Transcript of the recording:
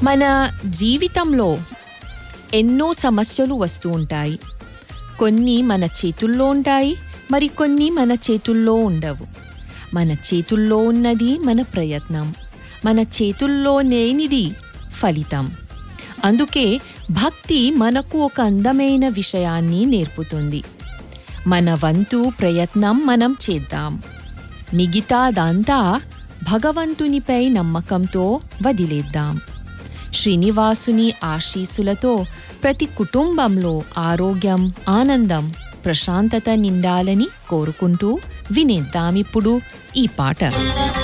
మన జీవితంలో ఎన్నో సమస్యలు వస్తూ ఉంటాయి కొన్ని మన చేతుల్లో ఉంటాయి మరి కొన్ని మన చేతుల్లో ఉండవు మన చేతుల్లో ఉన్నది మన ప్రయత్నం మన చేతుల్లో లేనిది ఫలితం అందుకే భక్తి మనకు ఒక అందమైన విషయాన్ని నేర్పుతుంది మన వంతు ప్రయత్నం మనం చేద్దాం మిగతాదంతా భగవంతునిపై నమ్మకంతో వదిలేద్దాం శ్రీనివాసుని ఆశీస్సులతో ప్రతి కుటుంబంలో ఆరోగ్యం ఆనందం ప్రశాంతత నిండాలని కోరుకుంటూ వినేద్దామిప్పుడు ఈ పాట